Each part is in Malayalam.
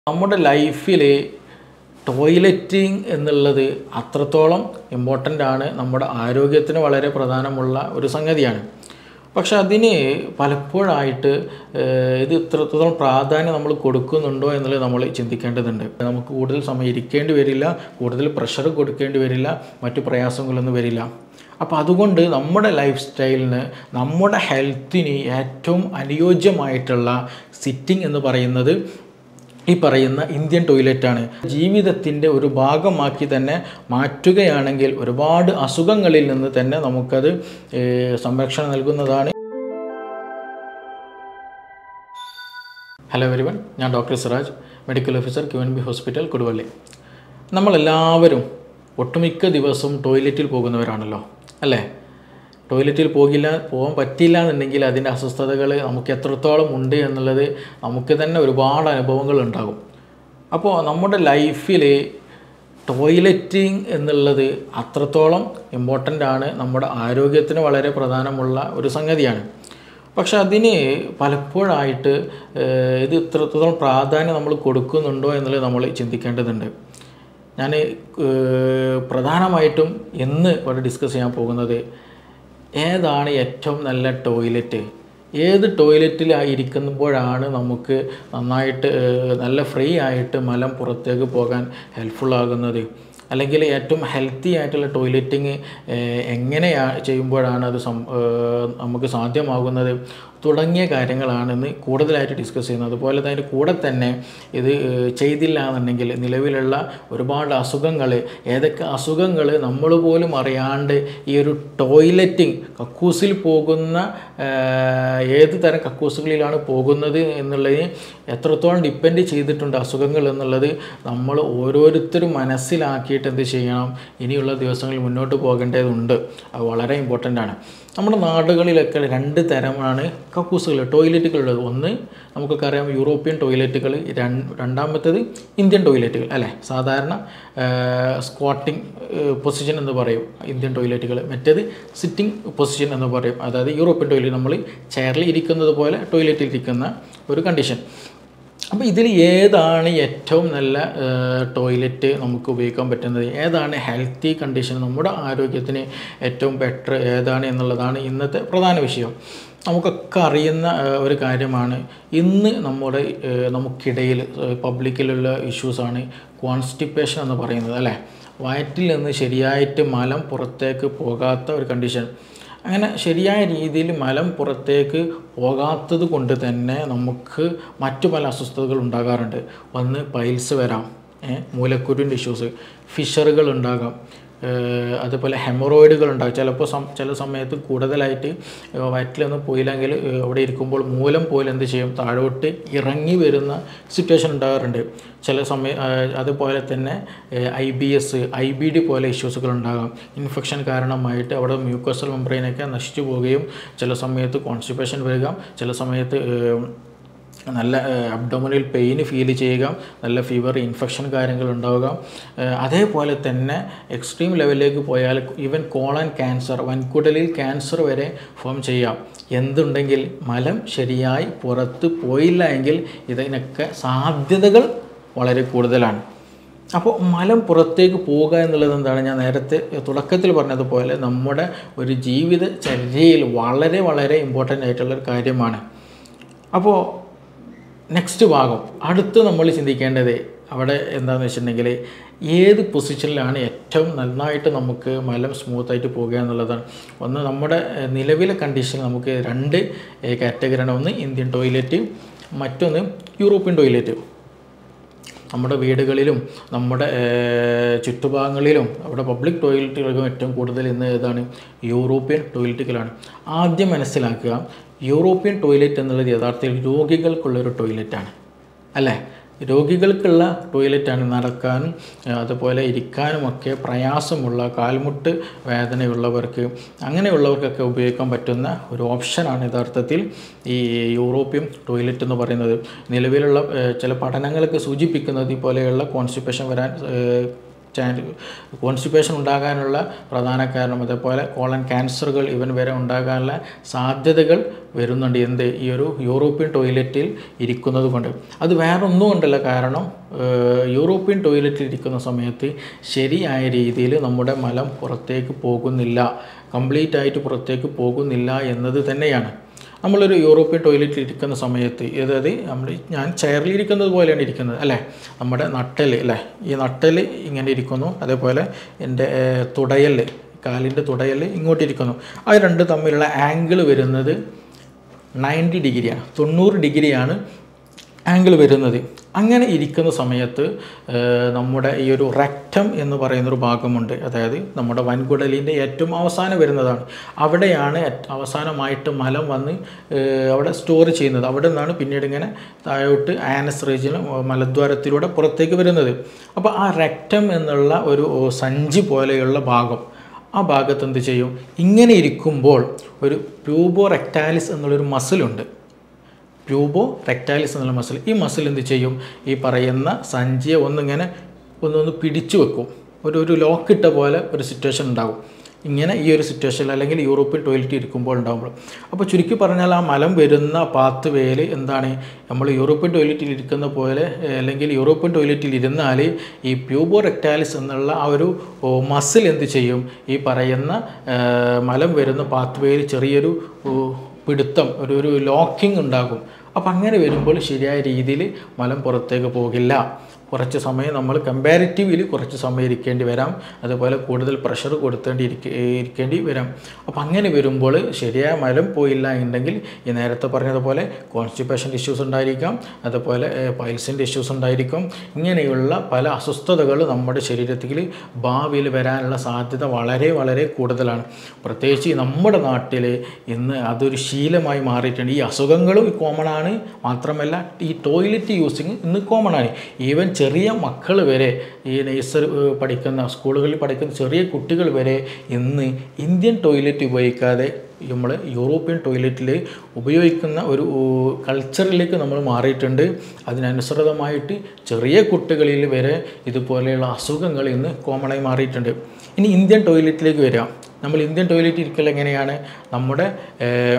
നമ്മുടെ ലൈഫിൽ ടോയ്ലറ്റിംഗ് എന്നുള്ളത് അത്രത്തോളം ഇമ്പോർട്ടൻ്റ് ആണ് നമ്മുടെ ആരോഗ്യത്തിന് വളരെ പ്രധാനമുള്ള ഒരു സംഗതിയാണ് പക്ഷെ അതിന് പലപ്പോഴായിട്ട് ഏഹ്, ഇത് ഇത്രത്തോളം പ്രാധാന്യം നമ്മൾ കൊടുക്കുന്നുണ്ടോ എന്നുള്ളത് നമ്മൾ ചിന്തിക്കേണ്ടതുണ്ട് നമുക്ക് കൂടുതൽ സമയം ഇരിക്കേണ്ടി വരില്ല കൂടുതൽ പ്രഷർ കൊടുക്കേണ്ടി വരില്ല മറ്റു പ്രയാസങ്ങളൊന്നും വരില്ല അപ്പോൾ അതുകൊണ്ട് നമ്മുടെ ലൈഫ് സ്റ്റൈലിന് നമ്മുടെ ഹെൽത്തിന് ഏറ്റവും അനുയോജ്യമായിട്ടുള്ള സിറ്റിംഗ് എന്ന് പറയുന്നത് ഈ പറയുന്ന ഇന്ത്യൻ ടോയ്ലറ്റാണ് ജീവിതത്തിൻ്റെ ഒരു ഭാഗമാക്കി തന്നെ മാറ്റുകയാണെങ്കിൽ ഒരുപാട് അസുഖങ്ങളിൽ നിന്ന് തന്നെ നമുക്കത് ഏഹ്, സംരക്ഷണം നൽകുന്നതാണ് ഹലോ എവരിവൺ ഞാൻ doctor Siraj medical officer Q N B hospital Koduvally നമ്മളെല്ലാവരും ഒട്ടുമിക്ക ദിവസവും ടോയ്ലറ്റിൽ പോകുന്നവരാണല്ലോ അല്ലേ ടോയ്ലറ്റിൽ പോകില്ല പോകാൻ പറ്റില്ല എന്നുണ്ടെങ്കിൽ അതിൻ്റെ അസ്വസ്ഥതകൾ നമുക്ക് എത്രത്തോളം ഉണ്ട് എന്നുള്ളത് നമുക്ക് തന്നെ ഒരുപാട് അനുഭവങ്ങൾ ഉണ്ടാകും അപ്പോൾ നമ്മുടെ ലൈഫിൽ ടോയ്ലറ്റിംഗ് എന്നുള്ളത് അത്രത്തോളം ഇമ്പോർട്ടൻ്റ് ആണ് നമ്മുടെ ആരോഗ്യത്തിന് വളരെ പ്രധാനമുള്ള ഒരു സംഗതിയാണ് പക്ഷെ അതിന് പലപ്പോഴായിട്ട് ഏഹ്, ഇത് ഇത്രത്തോളം പ്രാധാന്യം നമ്മൾ കൊടുക്കുന്നുണ്ടോ എന്നുള്ളത് നമ്മൾ ചിന്തിക്കേണ്ടതുണ്ട് ഞാൻ ഏഹ്, പ്രധാനമായിട്ടും ഇന്ന് ഇവിടെ ഡിസ്കസ് ചെയ്യാൻ പോകുന്നത് ഏതാണ് ഏറ്റവും നല്ല ടോയ്ലറ്റ് ഏത് ടോയ്ലറ്റിലായിരിക്കുമ്പോഴാണ് നമുക്ക് നന്നായിട്ട് ഏഹ്, നല്ല ഫ്രീ ആയിട്ട് മലം പുറത്തേക്ക് പോകാൻ ഹെൽപ്ഫുൾ ആകുന്നത് അല്ലെങ്കിൽ ഏറ്റവും ഹെൽത്തി ആയിട്ടുള്ള ടോയ്ലറ്റിങ് എങ്ങനെയാ ചെയ്യുമ്പോഴാണ് അത് സം ഏഹ്, നമുക്ക് സാധ്യമാകുന്നത് തുടങ്ങിയ കാര്യങ്ങളാണ് ഇന്ന് കൂടുതലായിട്ട് ഡിസ്കസ് ചെയ്യുന്നത് അതുപോലെ തന്നെ കൂടെ തന്നെ ഇത് ഏഹ്, ചെയ്തില്ല എന്നുണ്ടെങ്കിൽ നിലവിലുള്ള ഒരുപാട് അസുഖങ്ങൾ ഏതൊക്കെ അസുഖങ്ങൾ നമ്മൾ പോലും അറിയാണ്ട് ഈ ഒരു ടോയ്ലറ്റിംഗ് കക്കൂസിൽ പോകുന്ന ഏഹ്, ഏത് തരം കക്കൂസുകളിലാണ് പോകുന്നത് എന്നുള്ളതിന് എത്രത്തോളം ഡിപ്പെൻഡ് ചെയ്തിട്ടുണ്ട് അസുഖങ്ങൾ എന്നുള്ളത് നമ്മൾ ഓരോരുത്തരും മനസ്സിലാക്കിയിട്ട് എന്ത് ചെയ്യണം ഇനിയുള്ള ദിവസങ്ങളിൽ മുന്നോട്ട് പോകേണ്ടതുണ്ട് അത് വളരെ ഇമ്പോർട്ടൻ്റ് ആണ് നമ്മുടെ നാടുകളിലൊക്കെ രണ്ട് തരമാണ് കക്കൂസുകൾ ടോയ്ലറ്റുകളുള്ളത് ഒന്ന് നമുക്കൊക്കെ അറിയാം യൂറോപ്യൻ ടോയ്ലറ്റുകൾ രണ്ടാമത്തേത് ഇന്ത്യൻ ടോയ്ലറ്റുകൾ അല്ലേ സാധാരണ സ്ക്വാട്ടിംഗ് പൊസിഷൻ എന്ന് പറയും ഇന്ത്യൻ ടോയ്ലറ്റുകൾ മറ്റേത് സിറ്റിംഗ് പൊസിഷൻ എന്ന് പറയും അതായത് യൂറോപ്യൻ ടോയ്ലറ്റ് നമ്മൾ ചെയറിൽ ഇരിക്കുന്നത് പോലെ ടോയ്ലറ്റിൽ ഇരിക്കുന്ന ഒരു കണ്ടീഷൻ അപ്പോൾ ഇതിൽ ഏതാണ് ഏറ്റവും നല്ല ടോയ്ലറ്റ് നമുക്ക് ഉപയോഗിക്കാൻ പറ്റുന്നത് ഏതാണ് ഹെൽത്തി കണ്ടീഷൻ നമ്മുടെ ആരോഗ്യത്തിന് ഏറ്റവും ബെറ്റർ ഏതാണ് എന്നുള്ളതാണ് ഇന്നത്തെ പ്രധാന വിഷയം നമുക്കൊക്കെ അറിയുന്ന ഏഹ്, ഒരു കാര്യമാണ് ഇന്ന് നമ്മുടെ ഏഹ്, നമുക്കിടയിൽ ഏഹ്, പബ്ലിക്കിലുള്ള ഇഷ്യൂസാണ് കോൺസ്റ്റിപ്പേഷൻ എന്ന് പറയുന്നത് അല്ലേ വയറ്റിൽ നിന്ന് ശരിയായിട്ട് മലം പുറത്തേക്ക് പോകാത്ത ഒരു കണ്ടീഷൻ അങ്ങനെ ശരിയായ രീതിയിൽ മലം പുറത്തേക്ക് പോകാത്തത് കൊണ്ട് തന്നെ നമുക്ക് മറ്റു പല അസ്വസ്ഥതകൾ ഉണ്ടാകാറുണ്ട് ഒന്ന് പൈൽസ് വരാം ഏ, മൂലക്കുരുവിൻ്റെ ഇഷ്യൂസ് ഫിഷറുകൾ ഉണ്ടാകാം ഏഹ് അതുപോലെ ഹെമറോയിഡുകൾ ഉണ്ടാകും ചിലപ്പോൾ സം ചില സമയത്ത് കൂടുതലായിട്ട് ഏഹ് വയറ്റിലൊന്നും പോയില്ലെങ്കിൽ ഏഹ് അവിടെ ഇരിക്കുമ്പോൾ മൂലം പോലും എന്ത് ചെയ്യും താഴോട്ട് ഇറങ്ങി വരുന്ന സിറ്റുവേഷൻ ഉണ്ടാകാറുണ്ട് ചില സമയം അതുപോലെ തന്നെ I B S I B D പോലെ ഇഷ്യൂസുകൾ ഉണ്ടാകാം ഇൻഫെക്ഷൻ കാരണമായിട്ട് അവിടെ മ്യൂക്കോസൽ മെമ്പറൈനൊക്കെ നശിച്ചു പോവുകയും ചില സമയത്ത് കോൺസ്റ്റിപ്പേഷൻ വരിക ചില സമയത്ത് ഏഹ് നല്ല അബ്ഡോമിനൽ പെയിൻ ഫീൽ ചെയ്യുക നല്ല ഫീവർ ഇൻഫെക്ഷൻ കാര്യങ്ങൾ ഉണ്ടാവുക ഏഹ് അതേപോലെ തന്നെ എക്സ്ട്രീം ലെവലിലേക്ക് പോയാൽ ഈവൻ കോളൻ ക്യാൻസർ വൻകുടലിൽ ക്യാൻസർ വരെ ഫോം ചെയ്യാം എന്തുണ്ടെങ്കിൽ മലം ശരിയായി പുറത്ത് പോയില്ല എങ്കിൽ ഇതിനൊക്കെ സാധ്യതകൾ വളരെ കൂടുതലാണ് അപ്പോൾ മലം പുറത്തേക്ക് പോവുക എന്നുള്ളത് എന്താണ് ഞാൻ നേരത്തെ തുടക്കത്തിൽ പറഞ്ഞതുപോലെ നമ്മുടെ ഒരു ജീവിതചര്യയിൽ വളരെ വളരെ ഇമ്പോർട്ടൻ്റ് ആയിട്ടുള്ള ഒരു കാര്യമാണ് അപ്പോൾ നെക്സ്റ്റ് ഭാഗം അടുത്ത് നമ്മൾ ചിന്തിക്കേണ്ടത് അവിടെ എന്താണെന്ന് വെച്ചിട്ടുണ്ടെങ്കിൽ ഏത് പൊസിഷനിലാണ് ഏറ്റവും നന്നായിട്ട് നമുക്ക് മലം സ്മൂത്തായിട്ട് പോകുക എന്നുള്ളതാണ് ഒന്ന് നമ്മുടെ ഏഹ്, നിലവിലെ കണ്ടീഷൻ നമുക്ക് രണ്ട് കാറ്റഗറിയാണ് ഒന്ന് ഇന്ത്യൻ ടോയ്ലറ്റ് മറ്റൊന്ന് യൂറോപ്യൻ ടോയ്ലറ്റ് നമ്മുടെ വീടുകളിലും നമ്മുടെ ഏഹ്, ചുറ്റുഭാഗങ്ങളിലും അവിടെ പബ്ലിക് ടോയ്ലറ്റുകൾക്കും ഏറ്റവും കൂടുതൽ ഇന്ന് ഏതാണ് യൂറോപ്യൻ ടോയ്ലറ്റുകളാണ് ആദ്യം മനസ്സിലാക്കുക യൂറോപ്യൻ ടോയ്ലറ്റ് എന്നുള്ളത് യഥാർത്ഥത്തിൽ രോഗികൾക്കുള്ളൊരു ടോയ്ലറ്റാണ് അല്ലേ രോഗികൾക്കുള്ള ടോയ്ലറ്റാണ് നടക്കാനും ഏഹ്, അതുപോലെ ഇരിക്കാനുമൊക്കെ പ്രയാസമുള്ള കാൽമുട്ട് വേദനയുള്ളവർക്ക് അങ്ങനെയുള്ളവർക്കൊക്കെ ഉപയോഗിക്കാൻ പറ്റുന്ന ഒരു ഓപ്ഷനാണ് യഥാർത്ഥത്തിൽ ഈ യൂറോപ്യൻ ടോയ്ലറ്റ് എന്ന് പറയുന്നത് നിലവിലുള്ള ഏഹ്, ചില പഠനങ്ങളൊക്കെ സൂചിപ്പിക്കുന്നത് ഇതുപോലെയുള്ള കോൺസ്റ്റിപ്പേഷൻ വരാൻ ഏഹ്, കോൺസ്റ്റിപ്പേഷൻ ഉണ്ടാകാനുള്ള പ്രധാന കാരണം അതേപോലെ കോളൻ ക്യാൻസറുകൾ ഇവൻ വരെ ഉണ്ടാകാനുള്ള സാധ്യതകൾ വരുന്നുണ്ട് എന്ത് ഈ ഒരു യൂറോപ്യൻ ടോയ്ലറ്റിൽ ഇരിക്കുന്നത് കൊണ്ട് അത് വേറെ ഒന്നും കൊണ്ടല്ല കാരണം ഏഹ്, യൂറോപ്യൻ ടോയ്ലറ്റിൽ ഇരിക്കുന്ന സമയത്ത് ശരിയായ രീതിയിൽ നമ്മുടെ മലം പുറത്തേക്ക് പോകുന്നില്ല കംപ്ലീറ്റ് ആയിട്ട് പുറത്തേക്ക് പോകുന്നില്ല എന്നത് തന്നെയാണ് നമ്മളൊരു യൂറോപ്യൻ ടോയ്ലറ്റിൽ ഇരിക്കുന്ന സമയത്ത് അതായത് നമ്മൾ ഞാൻ ചെയറിൽ ഇരിക്കുന്നത് പോലെയാണ് ഇരിക്കുന്നത് അല്ലേ നമ്മുടെ നട്ടൽ അല്ലേ ഈ നട്ടൽ ഇങ്ങനെ ഇരിക്കുന്നു അതേപോലെ എൻ്റെ തുടയൽ കാലിൻ്റെ തുടയൽ ഇങ്ങോട്ട് ഇരിക്കുന്നു അത് രണ്ട് തമ്മിലുള്ള ആംഗിൾ വരുന്നത് നയൻറ്റി ഡിഗ്രിയാണ് തൊണ്ണൂറ് ഡിഗ്രിയാണ് ആംഗിൾ വരുന്നത് അങ്ങനെ ഇരിക്കുന്ന സമയത്ത് ഏഹ്, നമ്മുടെ ഈ ഒരു റെക്റ്റം എന്ന് പറയുന്നൊരു ഭാഗമുണ്ട് അതായത് നമ്മുടെ വൻകുടലിൻ്റെ ഏറ്റവും അവസാനം വരുന്നതാണ് അവിടെയാണ് ഏറ്റ- അവസാനമായിട്ട് മലം വന്ന് ഏഹ്, അവിടെ സ്റ്റോർ ചെയ്യുന്നത് അവിടെ നിന്നാണ് പിന്നീട് ഇങ്ങനെ താഴോട്ട് ആനസ് റീജിയൻ മലദ്വാരത്തിലൂടെ പുറത്തേക്ക് വരുന്നത് അപ്പോൾ ആ റെക്റ്റം എന്നുള്ള ഒരു സഞ്ചി പോലെയുള്ള ഭാഗം ആ ഭാഗത്ത് എന്ത് ചെയ്യും ഇങ്ങനെ ഇരിക്കുമ്പോൾ ഒരു പ്യൂബോ റെക്റ്റാലിസ് എന്നുള്ളൊരു മസിലുണ്ട് പ്യൂബോ റെക്റ്റാലിസ് എന്നുള്ള മസിൽ ഈ മസിൽ എന്ത് ചെയ്യും ഈ പറയുന്ന സഞ്ചിയെ ഒന്നിങ്ങനെ ഒന്നൊന്ന് പിടിച്ചു വെക്കും ഒരു ഒരു ലോക്ക് ഇട്ട പോലെ ഒരു സിറ്റുവേഷൻ ഉണ്ടാകും ഇങ്ങനെ ഈ ഒരു സിറ്റുവേഷനിൽ അല്ലെങ്കിൽ യൂറോപ്യൻ ടോയ്ലറ്റ് ഇരിക്കുമ്പോൾ ഉണ്ടാകുമ്പോൾ അപ്പോൾ ചുരുക്കി പറഞ്ഞാൽ ആ മലം വരുന്ന പാത്ത് വേയിൽ എന്താണ് നമ്മൾ യൂറോപ്യൻ ടോയ്ലറ്റിൽ ഇരിക്കുന്ന പോലെ ഏഹ്, അല്ലെങ്കിൽ യൂറോപ്യൻ ടോയ്ലറ്റിൽ ഇരുന്നാൽ ഈ പ്യൂബോ റെക്റ്റാലിസ് എന്നുള്ള ആ ഒരു മസിൽ എന്ത് ചെയ്യും ഈ പറയുന്ന ഏഹ്, മലം വരുന്ന പാത്ത് വേയിൽ ചെറിയൊരു ഓ, പിടുത്തം ഒരു ഒരു ലോക്കിംഗ് ഉണ്ടാകും അപ്പം അങ്ങനെ വരുമ്പോൾ ശരിയായ രീതിയിൽ മലം പുറത്തേക്ക് പോകില്ല കുറച്ച് സമയം നമ്മൾ കമ്പാരിറ്റീവ്ലി കുറച്ച് സമയം ഇരിക്കേണ്ടി വരാം അതുപോലെ കൂടുതൽ പ്രഷർ കൊടുത്തേണ്ടി ഇരിക്ക ഇരിക്കേണ്ടി വരാം അപ്പം അങ്ങനെ വരുമ്പോൾ ശരിയായ മലം പോയില്ല എന്നുണ്ടെങ്കിൽ ഈ നേരത്തെ പറഞ്ഞതുപോലെ കോൺസ്റ്റിപ്പേഷൻ ഇഷ്യൂസ് ഉണ്ടായിരിക്കാം അതുപോലെ പൈൽസിൻ്റെ ഇഷ്യൂസ് ഉണ്ടായിരിക്കും ഇങ്ങനെയുള്ള പല അസ്വസ്ഥതകൾ നമ്മുടെ ശരീരത്തിൽ ഭാവിയിൽ വരാനുള്ള സാധ്യത വളരെ വളരെ കൂടുതലാണ് പ്രത്യേകിച്ച് ഈ നമ്മുടെ നാട്ടിൽ ഇന്ന് അതൊരു ശീലമായി മാറിയിട്ടുണ്ട് ഈ അസുഖങ്ങളും കോമൺ ആണ് മാത്രമല്ല ഈ ടോയ്ലറ്റ് യൂസിങ് ഇന്ന് കോമൺ ആണ് ഈവൻ ചെറിയ മക്കൾ വരെ ഈ നഴ്സറി പഠിക്കുന്ന സ്കൂളുകളിൽ പഠിക്കുന്ന ചെറിയ കുട്ടികൾ വരെ ഇന്ന് ഇന്ത്യൻ ടോയ്ലറ്റ് ഉപയോഗിക്കാതെ നമ്മൾ യൂറോപ്യൻ ടോയ്ലറ്റിൽ ഉപയോഗിക്കുന്ന ഒരു കൾച്ചറിലേക്ക് നമ്മൾ മാറിയിട്ടുണ്ട് അതിനനുസൃതമായിട്ട് ചെറിയ കുട്ടികളിൽ വരെ ഇതുപോലെയുള്ള അസുഖങ്ങൾ ഇന്ന് കോമണായി മാറിയിട്ടുണ്ട് ഇനി ഇന്ത്യൻ ടോയ്ലറ്റിലേക്ക് വരിക നമ്മൾ ഇന്ത്യൻ ടോയ്ലറ്റ് ഇരിക്കൽ എങ്ങനെയാണ് നമ്മുടെ ഏഹ്,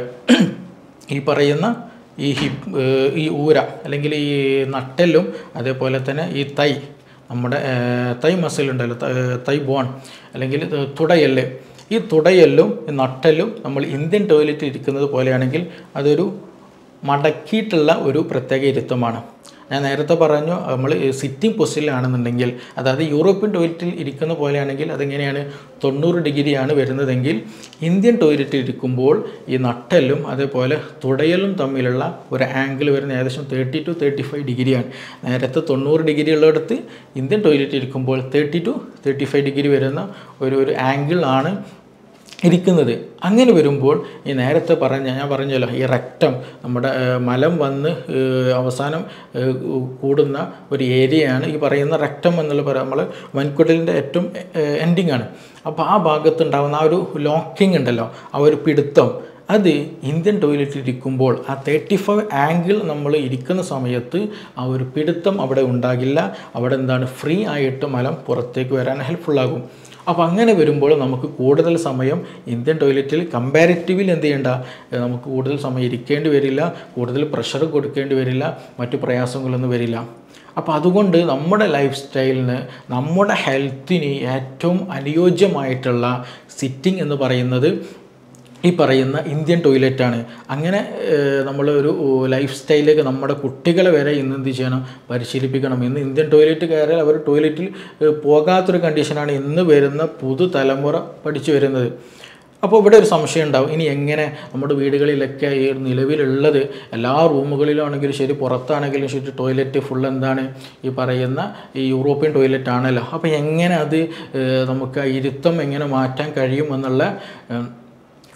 ഈ പറയുന്ന ഈ ഹിപ്പ് ഏഹ്, ഈ ഊര അല്ലെങ്കിൽ ഈ നട്ടെല്ലും അതേപോലെ തന്നെ ഈ തൈ നമ്മുടെ ഏഹ്, തൈ മസിൽ ഉണ്ടല്ലോ ത- ഏഹ്, തൈ ബോൺ അല്ലെങ്കിൽ ഇത് തുടയെല്ല് ഈ തുടയെല്ലും ഈ നട്ടെല്ലും നമ്മൾ ഇന്ത്യൻ ടോയ്ലറ്റിൽ ഇരിക്കുന്നത് പോലെയാണെങ്കിൽ അതൊരു മടക്കിയിട്ടുള്ള ഒരു പ്രത്യേക ഇരുത്തമാണ് ഞാൻ നേരത്തെ പറഞ്ഞു നമ്മൾ സിറ്റിംഗ് പൊസിഷനിലാണെന്നുണ്ടെങ്കിൽ അതായത് യൂറോപ്യൻ ടോയ്ലറ്റിൽ ഇരിക്കുന്ന പോലെയാണെങ്കിൽ അതെങ്ങനെയാണ് തൊണ്ണൂറ് ഡിഗ്രിയാണ് വരുന്നതെങ്കിൽ ഇന്ത്യൻ ടോയ്ലറ്റിൽ ഇരിക്കുമ്പോൾ ഈ നട്ടെല്ലും അതേപോലെ തുടയലും തമ്മിലുള്ള ഒരു ആംഗിൾ വരുന്ന ഏകദേശം തേർട്ടി ടു തേർട്ടി ഫൈവ് ഡിഗ്രിയാണ് നേരത്തെ തൊണ്ണൂറ് ഡിഗ്രി ഉള്ളിടത്ത് ഇന്ത്യൻ ടോയ്ലറ്റിൽ ഇരിക്കുമ്പോൾ thirty two thirty five degree വരുന്ന ഒരു ഒരു ആംഗിൾ ആണ് ഇരിക്കുന്നത് അങ്ങനെ വരുമ്പോൾ ഈ നേരത്തെ പറഞ്ഞ ഞാൻ പറഞ്ഞല്ലോ ഈ റക്റ്റം നമ്മുടെ ഏഹ്, മലം വന്ന് ഏഹ്, അവസാനം ഏഹ്, കൂടുന്ന ഒരു ഏരിയയാണ് ഈ പറയുന്ന റക്റ്റം എന്നുള്ള പറയാം നമ്മൾ വൻകുടലിൻ്റെ ഏറ്റവും എൻഡിങ് ആണ് അപ്പോൾ ആ ഭാഗത്ത് ഉണ്ടാകുന്ന ആ ഒരു ലോക്കിംഗ് ഉണ്ടല്ലോ ആ ഒരു പിടുത്തം അത് ഇന്ത്യൻ ടോയ്ലറ്റിൽ ഇരിക്കുമ്പോൾ ആ തേർട്ടി ഫൈവ് ആംഗിൾ നമ്മൾ ഇരിക്കുന്ന സമയത്ത് ആ ഒരു പിടുത്തം അവിടെ ഉണ്ടാകില്ല അവിടെ എന്താണ് ഫ്രീ ആയിട്ട് മലം പുറത്തേക്ക് വരാൻ ഹെൽപ്ഫുള്ളാകും അപ്പോൾ അങ്ങനെ വരുമ്പോൾ നമുക്ക് കൂടുതൽ സമയം ഇന്ത്യൻ ടോയ്ലറ്റിൽ കമ്പാരിറ്റീവിൽ എന്ത് ചെയ്യേണ്ട ഏഹ് നമുക്ക് കൂടുതൽ സമയം ഇരിക്കേണ്ടി വരില്ല കൂടുതൽ പ്രഷർ കൊടുക്കേണ്ടി വരില്ല മറ്റു പ്രയാസങ്ങളൊന്നും വരില്ല അപ്പോൾ അതുകൊണ്ട് നമ്മുടെ ലൈഫ് സ്റ്റൈലിന് നമ്മുടെ ഹെൽത്തിന് ഏറ്റവും അനുയോജ്യമായിട്ടുള്ള സിറ്റിംഗ് എന്ന് പറയുന്നത് ഈ പറയുന്ന ഇന്ത്യൻ ടോയ്ലറ്റാണ് അങ്ങനെ നമ്മൾ ഒരു ലൈഫ് സ്റ്റൈലിലേക്ക് നമ്മുടെ കുട്ടികളെ വരെ ഇന്ന് എന്ത് ചെയ്യണം പരിശീലിപ്പിക്കണം ഇന്ന് ഇന്ത്യൻ ടോയ്ലറ്റ് കയറിയാൽ അവർ ടോയ്ലറ്റിൽ ഏഹ്, പോകാത്തൊരു കണ്ടീഷനാണ് ഇന്ന് വരുന്ന പുതുതലമുറ പഠിച്ചു വരുന്നത് അപ്പോൾ ഇവിടെ ഒരു സംശയം ഉണ്ടാവും ഇനി എങ്ങനെ നമ്മുടെ വീടുകളിലൊക്കെ ഈ നിലവിലുള്ളത് എല്ലാ റൂമുകളിലും ആണെങ്കിലും ശരി പുറത്താണെങ്കിലും ശരി ടോയ്ലറ്റ് ഫുൾ എന്താണ് ഈ പറയുന്ന ഈ യൂറോപ്യൻ ടോയ്ലറ്റ് ആണല്ലോ അപ്പോൾ എങ്ങനെ അത് ഏഹ്, നമുക്ക് ആ ഇരുത്തം എങ്ങനെ മാറ്റാൻ കഴിയും എന്നുള്ള ഏഹ്,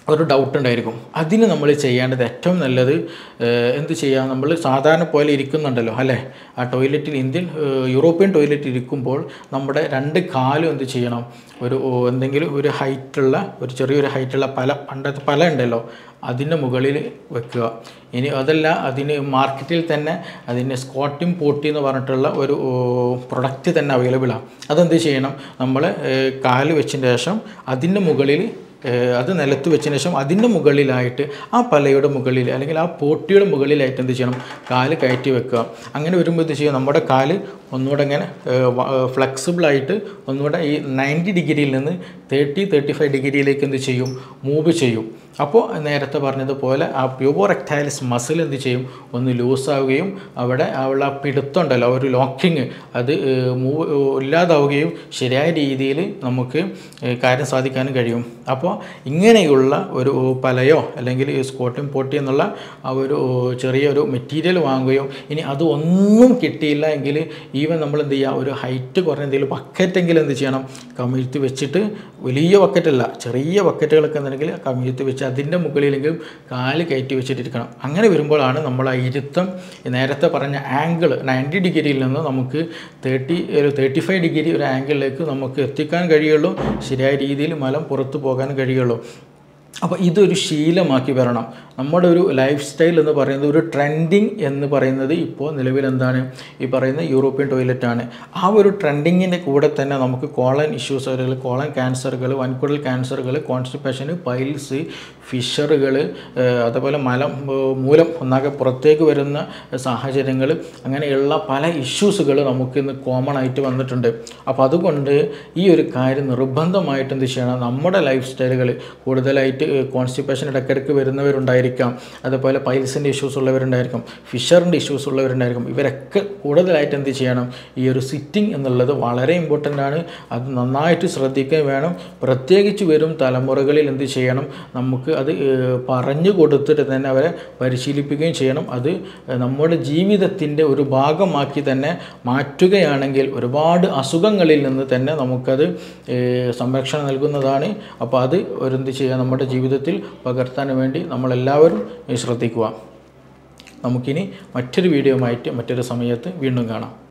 ഒരു ഡൗട്ട് ഉണ്ടായിരിക്കും അതിന് നമ്മൾ ചെയ്യേണ്ടത് ഏറ്റവും നല്ലത് ഏഹ്, എന്ത് ചെയ്യുക നമ്മൾ സാധാരണ പോലെ ഇരിക്കുന്നുണ്ടല്ലോ അല്ലേ ആ ടോയ്ലറ്റിൽ ഇന്ത്യൻ ഏഹ്, യൂറോപ്യൻ ടോയ്ലറ്റിൽ ഇരിക്കുമ്പോൾ നമ്മുടെ രണ്ട് കാലും എന്ത് ചെയ്യണം ഒരു ഓ, എന്തെങ്കിലും ഒരു ഹൈറ്റുള്ള ഒരു ചെറിയൊരു ഹൈറ്റുള്ള പല പണ്ടത്തെ പല ഉണ്ടല്ലോ അതിൻ്റെ മുകളിൽ വെക്കുക ഇനി അതല്ല അതിന് മാർക്കറ്റിൽ തന്നെ അതിന് സ്കോട്ടിംഗ് പോട്ടി എന്ന് പറഞ്ഞിട്ടുള്ള ഒരു പ്രൊഡക്റ്റ് തന്നെ അവൈലബിൾ ആണ് അതെന്ത് ചെയ്യണം നമ്മൾ കാല് വെച്ചതിന് ശേഷം അതിൻ്റെ മുകളിൽ ഏഹ് അത് നിലത്ത് വെച്ചതിന് ശേഷം അതിൻ്റെ മുകളിലായിട്ട് ആ പലയുടെ മുകളിൽ അല്ലെങ്കിൽ ആ പോട്ടിയുടെ മുകളിലായിട്ട് എന്ത് ചെയ്യണം കാല് കയറ്റി വെക്കുക അങ്ങനെ വരുമ്പോൾ എന്ത് ചെയ്യും നമ്മുടെ കാല് ഒന്നുകൂടെ ഇങ്ങനെ ഫ്ലെക്സിബിളായിട്ട് ഒന്നുകൂടെ ഈ നയൻറ്റി ഡിഗ്രിയിൽ നിന്ന് തേർട്ടി തേർട്ടി ഫൈവ് ഡിഗ്രിയിലേക്ക് എന്ത് ചെയ്യും മൂവ് ചെയ്യും അപ്പോൾ നേരത്തെ പറഞ്ഞതുപോലെ ആ പ്യൂബോ റെക്ടൈൽസ് മസിൽ എന്ത് ചെയ്യും ഒന്ന് ലൂസാവുകയും അവിടെ ഉള്ള ആ പിടുത്തം ഉണ്ടല്ലോ ആ ഒരു ലോക്കിങ് അത് മൂവ് ഇല്ലാതാവുകയും ശരിയായ രീതിയിൽ നമുക്ക് ഏഹ് കാര്യം സാധിക്കാനും കഴിയും അപ്പോൾ ഇങ്ങനെയുള്ള ഒരു പലയോ അല്ലെങ്കിൽ ഈ സ്കോട്ടും പോട്ടി എന്നുള്ള ആ ഒരു ചെറിയൊരു മെറ്റീരിയൽ വാങ്ങുകയോ ഇനി അത് ഒന്നും കിട്ടിയില്ല എങ്കിൽ ഈവൻ നമ്മൾ എന്ത് ചെയ്യുക ഒരു ഹൈറ്റ് കുറഞ്ഞ എന്തെങ്കിലും ബക്കറ്റെങ്കിലും എന്ത് ചെയ്യണം കമിഴ്ത്തി വെച്ചിട്ട് വലിയ ബക്കറ്റല്ല ചെറിയ ബക്കറ്റുകളൊക്കെ ഉണ്ടെങ്കിൽ കമിഴ്ത്തി വെച്ച് അതിൻ്റെ മുകളിലെങ്കിലും കാല് കയറ്റി വെച്ചിട്ടിരിക്കണം അങ്ങനെ വരുമ്പോഴാണ് നമ്മൾ ആ ഇരുത്തം ഈ നേരത്തെ പറഞ്ഞ ആംഗിൾ നയൻറ്റി ഡിഗ്രിയിൽ നിന്ന് നമുക്ക് തേർട്ടി ഒരു തേർട്ടി ഫൈവ് ഡിഗ്രി ഒരു ആംഗിളിലേക്ക് നമുക്ക് എത്തിക്കാൻ കഴിയുള്ളൂ ശരിയായ രീതിയിൽ മലം പുറത്തു പോകാൻ കഴിയുള്ളൂ അപ്പോൾ ഇതൊരു ശീലമാക്കി വരണം നമ്മുടെ ഒരു ലൈഫ് സ്റ്റൈൽ എന്ന് പറയുന്നത് ഒരു ട്രെൻഡിങ് എന്ന് പറയുന്നത് ഇപ്പോൾ നിലവിൽ എന്താണ് ഈ പറയുന്ന യൂറോപ്യൻ ടോയ്ലറ്റാണ് ആ ഒരു ട്രെൻഡിങ്ങിൻ്റെ കൂടെ തന്നെ നമുക്ക് കോളൻ ഇഷ്യൂസ് അല്ലെങ്കിൽ കോളൻ ക്യാൻസറുകൾ വൻകുടൽ ക്യാൻസറുകൾ കോൺസ്റ്റിപ്പേഷന് പൈൽസ് ഫിഷറുകൾ അതുപോലെ മലം ഏഹ് മൂലം ഒന്നാകെ പുറത്തേക്ക് വരുന്ന സാഹചര്യങ്ങൾ അങ്ങനെയുള്ള പല ഇഷ്യൂസുകൾ നമുക്ക് ഇന്ന് കോമൺ ആയിട്ട് വന്നിട്ടുണ്ട് അപ്പോൾ അതുകൊണ്ട് ഈ ഒരു കാര്യം നിർബന്ധമായിട്ട് എന്ത് ചെയ്യണം നമ്മുടെ ലൈഫ് സ്റ്റൈലുകൾ കൂടുതലായിട്ട് കോൺസ്റ്റിപ്പേഷൻ ഇടയ്ക്കിടയ്ക്ക് വരുന്നവരുണ്ടായിരിക്കാം അതുപോലെ പൈൽസിൻ്റെ ഇഷ്യൂസ് ഉള്ളവരുണ്ടായിരിക്കും ഫിഷറിൻ്റെ ഇഷ്യൂസ് ഉള്ളവരുണ്ടായിരിക്കും ഇവരൊക്കെ കൂടുതലായിട്ട് എന്ത് ചെയ്യണം ഈ ഒരു സിറ്റിംഗ് എന്നുള്ളത് വളരെ ഇമ്പോർട്ടൻ്റ് ആണ് അത് നന്നായിട്ട് ശ്രദ്ധിക്കാൻ വേണം പ്രത്യേകിച്ച് വരും തലമുറകളിൽ എന്ത് ചെയ്യണം നമുക്ക് അത് ഏഹ്, പറഞ്ഞു കൊടുത്തിട്ട് തന്നെ അവരെ പരിശീലിപ്പിക്കുകയും ചെയ്യണം അത് നമ്മുടെ ജീവിതത്തിൻ്റെ ഒരു ഭാഗമാക്കി തന്നെ മാറ്റുകയാണെങ്കിൽ ഒരുപാട് അസുഖങ്ങളിൽ നിന്ന് തന്നെ നമുക്കത് ഏഹ്, സംരക്ഷണം നൽകുന്നതാണ് അപ്പോൾ അത് ഒരു എന്ത് ചെയ്യുക നമ്മുടെ ജീവിതത്തിൽ പകർത്താൻ വേണ്ടി നമ്മളെല്ലാവരും ഏഹ്, ശ്രദ്ധിക്കുക നമുക്കിനി മറ്റൊരു വീഡിയോ ആയിട്ട് മറ്റൊരു സമയത്ത് വീണ്ടും കാണാം